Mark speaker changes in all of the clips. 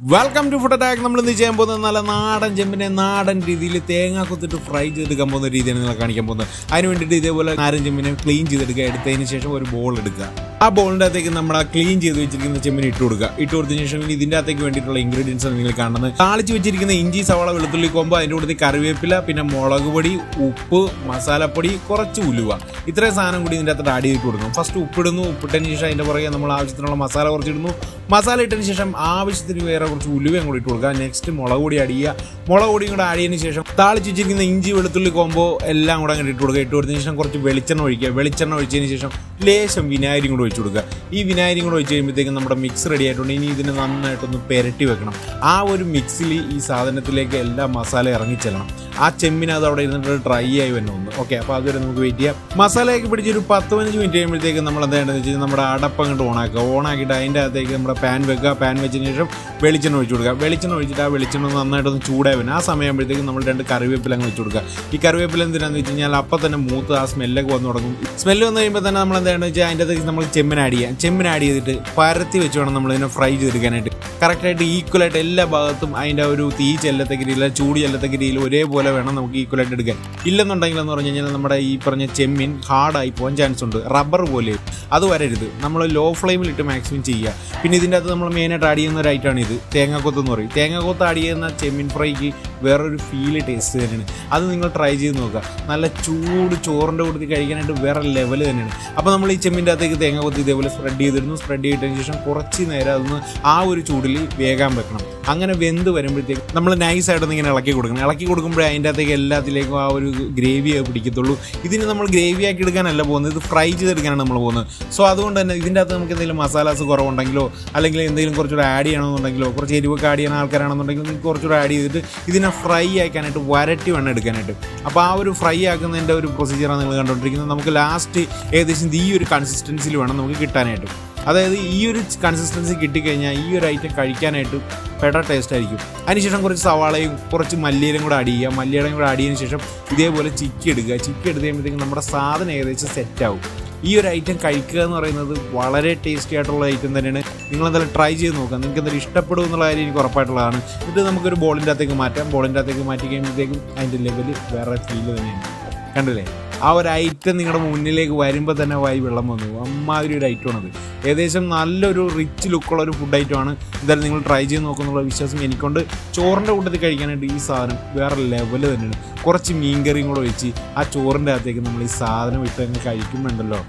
Speaker 1: welcome to food attack നമ്മൾ ഇന്ന് ചെയ്യാൻ പോകുന്നത് നല്ല നാടൻ ചെമ്പിനെ നാടൻ രീതിയിൽ തേങ്ങ കൊത്തിട്ട് ഫ്രൈ ചെയ്തെടുക്കാൻ പോകുന്ന രീതിയാണ് നിങ്ങൾ കാണിക്കാൻ പോകുന്നത് അതിന് വേണ്ടിയിട്ട് ഇതേപോലെ നാരൻ ചെമ്പിനെ ക്ലീൻ ചെയ്തെടുക്കുക എടുത്തതിന് ശേഷം ഒരു ബോൾ എടുക്കുക ആ ബോളിൻ്റെ അകത്തേക്ക് നമ്മൾ ആ ക്ലീൻ ചെയ്ത് വെച്ചിരിക്കുന്ന ചെമ്പിനെ ഇട്ട് കൊടുക്കുക ഇട്ട് കൊടുത്തതിന് ശേഷം ഇനി ഇതിൻ്റെ അകത്തേക്ക് വേണ്ടിയിട്ടുള്ള ഇൻഗ്രീഡിയൻസ് ആണ് നിങ്ങൾ കാണുന്നത് താളിച്ച് വെച്ചിരിക്കുന്ന ഇഞ്ചി സവാള വെളുത്തുള്ളി കൊമ്പ് അതിൻ്റെ കൂടെ കറിവേപ്പില പിന്നെ മുളക് പൊടി ഉപ്പ് മസാലപ്പൊടി കുറച്ച് ഉലുവ ഇത്രയും സാധനം കൂടി ഇതിൻ്റെ അകത്തോട്ട് ആഡ് ചെയ്തിട്ട് കൊടുക്കണം ഫസ്റ്റ് ഉപ്പിടുന്നു ഉപ്പിട്ടതിന് ശേഷം അതിൻ്റെ പുറകെ നമ്മൾ ആവശ്യത്തിനുള്ള മസാല കുറച്ച് ഇടുന്നു മസാല ഇട്ടതിന് ശേഷം ആവശ്യത്തിന് വേറെ കുറച്ച് ഉലുവയും കൂടി ഇട്ട് കൊടുക്കുക നെക്സ്റ്റ് മുളക് പൊടി ആഡ് ചെയ്യുക മുളക് പൊടിയും കൂടെ ആഡ് ചെയ്തതിന് ശേഷം താളിച്ച് വെച്ചിരിക്കുന്ന ഇഞ്ചി വെളുത്തുള്ളി കോമ്പോ എല്ലാം കൂടെ അങ്ങോട്ട് ഇട്ട് കൊടുക്കുക ഇട്ട് കൊടുത്തതിന് ശേഷം കുറച്ച് വെളിച്ചെണ്ണ ഒഴിക്കുക വെളിച്ചെണ്ണ ഒഴിച്ചതിന് ശേഷം ലേശം വിനാഗിരിയും കൂടെ ഒഴിച്ച് കൊടുക്കുക ഈ വിനാഗിരിയും കൂടെ ഒഴിച്ച് കഴിയുമ്പോഴത്തേക്കും നമ്മുടെ മിക്സ് റെഡി ആയിട്ടുണ്ട് ഇനി ഇതിനെ നന്നായിട്ടൊന്ന് പെരട്ടി വെക്കണം ആ ഒരു മിക്സിൽ ഈ സാധനത്തിലേക്ക് എല്ലാ മസാല ഇറങ്ങിച്ചെല്ലണം ആ ചെമ്മിന് അത് അവിടെ ഇരുന്നിട്ട് ഡ്രൈ ആയി വരുന്ന ഒന്ന് ഓക്കെ അപ്പോൾ അതുവരെ നമുക്ക് വെയിറ്റ് ചെയ്യാം മസാലയൊക്കെ പിടിച്ച് ഒരു പത്ത് പതിനഞ്ച് മിനിറ്റ് കഴിയുമ്പോഴത്തേക്ക് നമ്മൾ എന്താണെന്ന് വെച്ച് കഴിഞ്ഞാൽ നമ്മുടെ അടപ്പ് അങ്ങോട്ട് ഓണാക്കുക ഓണാക്കിയിട്ട് അതിൻ്റെ അകത്തേക്ക് നമ്മുടെ പാൻ വെക്കുക പാൻ വെച്ചതിന് ശേഷം വെളിച്ചെണ്ണ ഒഴിച്ച് കൊടുക്കുക വെളിച്ചെണ്ണ ഒഴിച്ചിട്ട് ആ വെളിച്ചെണ്ണ ഒന്ന് നന്നായിട്ടൊന്ന് ചൂടായി വരും ആ സമയമാകുമ്പോഴത്തേക്കും നമ്മൾ രണ്ട് കറിവേപ്പില അങ്ങ് വെച്ച് കൊടുക്കുക ഈ കറിവേപ്പില എന്തിനാന്ന് വെച്ച് കഴിഞ്ഞാൽ അപ്പം തന്നെ മൂത്ത് ആ സ്മെല്ലൊക്കെ വന്ന് തുടങ്ങും സ്മെല്ല് വന്നു കഴിയുമ്പോൾ തന്നെ നമ്മൾ എന്താണെന്ന് വെച്ചാൽ അതിൻ്റെ അകത്തേക്ക് നമ്മൾ ചെമ്മിന് ആഡ് ചെയ്യാം ചെമ്മിന് ആഡ് ചെയ്തിട്ട് പരത്തി വെച്ച് വേണം നമ്മൾ ഇതിനെ ഫ്രൈ ചെയ്തെടുക്കാനായിട്ട് കറക്റ്റായിട്ട് ഈക്വലായിട്ട് എല്ലാ ഭാഗത്തും അതിൻ്റെ ഒരു തീ ചെല്ലത്തക്ക രീതിയിൽ ചൂട് ചെല്ലത്തക്ക രീതിയിൽ ഒരേപോലെ വേണം നമുക്ക് ഈക്വലായിട്ട് എടുക്കാൻ ഇല്ലെന്നുണ്ടെങ്കിൽ എന്ന് പറഞ്ഞു കഴിഞ്ഞാൽ നമ്മുടെ ഈ പറഞ്ഞ ചെമ്മീൻ ഹാർഡായി പോകാൻ ചാൻസ് ഉണ്ട് റബ്ബർ പോലെ അത് വരരുത് നമ്മൾ ലോ ഫ്ലെയിമിൽ ഇട്ട് മാക്സിമം ചെയ്യുക പിന്നെ ഇതിൻ്റെ അകത്ത് നമ്മൾ മെയിനായിട്ട് ആഡ് ചെയ്യുന്ന ഒരു ഐറ്റമാണ് ഇത് തേങ്ങാക്കൊത്ത് എന്ന് പറയും തേങ്ങാക്കൊത്ത് ആഡ് ചെയ്യുന്ന ചെമ്മീൻ ഫ്രൈക്ക് വേറൊരു ഫീല് ടേസ്റ്റ് തന്നെയാണ് അത് നിങ്ങൾ ട്രൈ ചെയ്ത് നോക്കുക നല്ല ചൂട് ചോറിൻ്റെ കൂട്ടത്തിൽ കഴിക്കാനായിട്ട് വേറെ ലെവൽ തന്നെയാണ് അപ്പോൾ നമ്മൾ ഈ ചെമ്മിൻ്റെ അകത്തേക്ക് തേങ്ങ കൊത്തി ഇതേപോലെ സ്പ്രെഡ് ചെയ്തിരുന്നു സ്പ്രെഡ് ചെയ്തതിന് ശേഷം കുറച്ച് നേരം അതൊന്ന് ആ ഒരു ചൂടിൽ വേകാൻ വെക്കണം അങ്ങനെ വെന്ത് വരുമ്പോഴത്തേക്ക് നമ്മൾ നൈസായിട്ടൊന്ന് ഇങ്ങനെ ഇളക്കി കൊടുക്കണം ഇളക്കി കൊടുക്കുമ്പോഴേ അതിൻ്റെ അകത്തേക്ക് എല്ലാത്തിലേക്കും ആ ഒരു ഗ്രേവി പിടിക്കത്തുള്ളൂ ഇതിന് നമ്മൾ ഗ്രേവി ആക്കി എടുക്കാനല്ല പോകുന്നത് ഇത് ഫ്രൈ ചെയ്തെടുക്കാനാണ് നമ്മൾ പോകുന്നത് സോ അതുകൊണ്ട് തന്നെ ഇതിൻ്റെ അകത്ത് നമുക്ക് എന്തെങ്കിലും മസാലാസ് കുറവുണ്ടെങ്കിലോ അല്ലെങ്കിൽ എന്തെങ്കിലും കുറച്ചുകൂടെ ആഡ് ചെയ്യണമെന്നുണ്ടെങ്കിലോ കുറച്ച് എരിവൊക്കെ ആഡ് ചെയ്യുന്ന ആൾക്കാരാണെന്നുണ്ടെങ്കിൽ നിങ്ങൾക്ക് കുറച്ചുകൂടെ ആഡ് ചെയ്തിട്ട് ഇതിനെ ഫ്രൈ ആക്കാനായിട്ട് വരട്ടി വേണം എടുക്കാനായിട്ട് അപ്പോൾ ആ ഒരു ഫ്രൈ ആക്കുന്നതിൻ്റെ ഒരു പ്രൊസീജിയറാണ് നിങ്ങൾ കണ്ടുകൊണ്ടിരിക്കുന്നത് നമുക്ക് ലാസ്റ്റ് ഏകദേശം ഈ ഒരു കൺസിസ്റ്റൻസിൽ വേണം നമുക്ക് കിട്ടാനായിട്ട് അതായത് ഈ ഒരു കൺസിസ്റ്റൻസി കിട്ടിക്കഴിഞ്ഞാൽ ഈ ഒരു ഐറ്റം കഴിക്കാനായിട്ട് പെട ടേസ്റ്റ് ആയിരിക്കും അതിനുശേഷം കുറച്ച് സവാളയും കുറച്ച് മല്ലിയിലും കൂടെ ആഡ് ചെയ്യുക മല്ലിയിലും കൂടെ ആഡ് ചെയ്തതിന് ശേഷം ഇതേപോലെ ചിക്കി എടുക്കുക ചിക്കി എടുത്ത് കഴിയുമ്പോഴത്തേക്കും നമ്മുടെ സാധനം ഏകദേശം സെറ്റ് ആവും ഈ ഒരു ഐറ്റം കഴിക്കുക എന്ന് പറയുന്നത് വളരെ ടേസ്റ്റി ആയിട്ടുള്ള ഐറ്റം തന്നെയാണ് നിങ്ങൾ എന്തായാലും ട്രൈ ചെയ്ത് നോക്കുക നിങ്ങൾക്ക് എന്തായാലും ഇഷ്ടപ്പെടും എന്നുള്ള കാര്യം എനിക്ക് ഉറപ്പായിട്ടുള്ളതാണ് എന്നിട്ട് നമുക്കൊരു ബോളിൻ്റെ അകത്തേക്ക് മാറ്റാം ബോളിൻ്റെ അകത്തേക്ക് മാറ്റി കഴിയുമ്പോഴത്തേക്കും അതിൻ്റെ ലെവൽ വേറെ ഫീല് തന്നെയാണ് കണ്ടില്ലേ ആ ഒരു ഐറ്റം നിങ്ങളുടെ മുന്നിലേക്ക് വരുമ്പോൾ തന്നെ വായി വെള്ളം വന്നു അമ്മാതിരി ഒരു ഐറ്റമാണത് ഏകദേശം നല്ലൊരു റിച്ച് ലുക്കുള്ള ഒരു ഫുഡ് ഐറ്റമാണ് എന്തായാലും നിങ്ങൾ ട്രൈ ചെയ്ത് നോക്കുന്നുള്ള വിശ്വാസം എനിക്കൊണ്ട് ചോറിൻ്റെ കൂട്ടത്തിൽ കഴിക്കാനായിട്ട് ഈ സാധനം വേറെ ലെവൽ തന്നെയാണ് കുറച്ച് മീൻകറിയും കൂടെ വെച്ച് ആ ചോറിൻ്റെ അകത്തേക്ക് നമ്മൾ ഈ സാധനം ഇട്ട് അങ്ങ് കഴിക്കുമ്പോണ്ടല്ലോ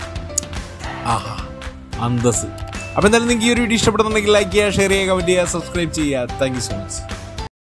Speaker 1: ആഹാ അന്തസ് അപ്പോൾ എന്തായാലും നിങ്ങൾക്ക് ഈ ഒരു വീഡിയോ ഇഷ്ടപ്പെടുന്നുണ്ടെങ്കിൽ ലൈക്ക് ചെയ്യുക ഷെയർ ചെയ്യുക കമൻറ്റ് ചെയ്യുക സബ്സ്ക്രൈബ് ചെയ്യുക താങ്ക് യു സോ മച്ച്